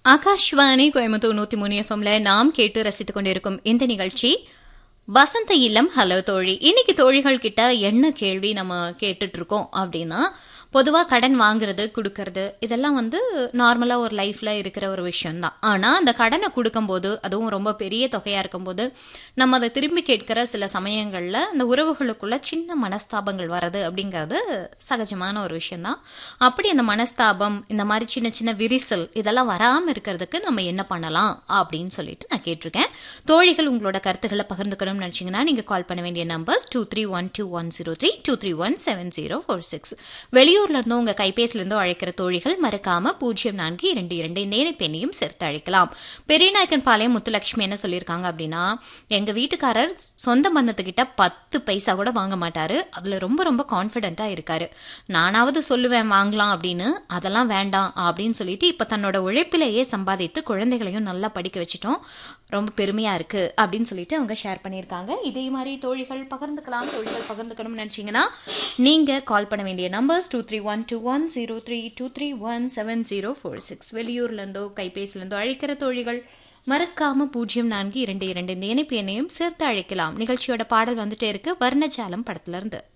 ஆகாஷ்வாணி கோயம்புத்தூர் நூத்தி மூணு எஃப்எம்ல நாம் கேட்டு ரசித்துக் கொண்டிருக்கும் இந்த நிகழ்ச்சி வசந்த இல்லம் ஹலோ தோழி இன்னைக்கு தோழிகள் கிட்ட என்ன கேள்வி நம்ம கேட்டுட்டு இருக்கோம் அப்படின்னா பொதுவாக கடன் வாங்குறது கொடுக்கறது இதெல்லாம் வந்து நார்மலாக ஒரு லைஃப்பில் இருக்கிற ஒரு விஷயம்தான் ஆனால் அந்த கடனை கொடுக்கும்போது அதுவும் ரொம்ப பெரிய தொகையாக இருக்கும்போது நம்ம அதை திரும்பி கேட்கிற சில சமயங்களில் அந்த உறவுகளுக்குள்ள சின்ன மனஸ்தாபங்கள் வர்றது அப்படிங்கிறது சகஜமான ஒரு விஷயம்தான் அப்படி அந்த மனஸ்தாபம் இந்த மாதிரி சின்ன சின்ன விரிசல் இதெல்லாம் வராமல் இருக்கிறதுக்கு நம்ம என்ன பண்ணலாம் அப்படின்னு சொல்லிட்டு நான் கேட்டிருக்கேன் தோழிகள் உங்களோட கருத்துக்களை பகிர்ந்துக்கணும்னு நினச்சிங்கன்னா நீங்கள் கால் பண்ண வேண்டிய numbers two three one two one zero three two three one seven zero four six வெளியூர்ல இருந்தோ உங்கள் கைபேசிலேருந்தோ அழைக்கிற தோழிகள் மறக்காம பூஜ்ஜியம் நான்கு இரண்டு இரண்டு இந்த பெண்ணையும் சேர்த்து அழைக்கலாம் பெரியநாயக்கன் பாளையம் முத்துலட்சுமி என்ன சொல்லியிருக்காங்க அப்படின்னா எங்கள் வீட்டுக்காரர் சொந்த பந்தத்துக்கிட்ட பத்து பைசா கூட வாங்க மாட்டாரு அதில் ரொம்ப ரொம்ப கான்ஃபிடென்ட்டாக இருக்காரு நானாவது சொல்லுவேன் வாங்கலாம் அப்படின்னு அதெல்லாம் வேண்டாம் அப்படின்னு சொல்லிட்டு இப்போ தன்னோட உழைப்பிலேயே சம்பாதித்து குழந்தைகளையும் நல்லா படிக்க வச்சுட்டோம் ரொம்ப பெருமையாக இருக்குது அப்படின்னு சொல்லிட்டு அவங்க ஷேர் பண்ணியிருக்காங்க இதே மாதிரி தோழிகள் பகிர்ந்துக்கலாம் தோழிகள் பகிர்ந்துக்கணும்னு நினச்சிங்கன்னா நீங்கள் கால் பண்ண வேண்டிய numbers two three one two one zero three two three one seven zero four six வெளியூர்லேருந்தோ கைபேசிலேருந்தோ அழைக்கிற தோழிகள் மறக்காம பூஜ்ஜியம் நான்கு இரண்டு இரண்டு இந்த இணைப்பு எண்ணையும் சேர்த்து அழைக்கலாம் நிகழ்ச்சியோட பாடல் வந்துட்டே இருக்கு வர்ணஜாலம் படத்துல இருந்து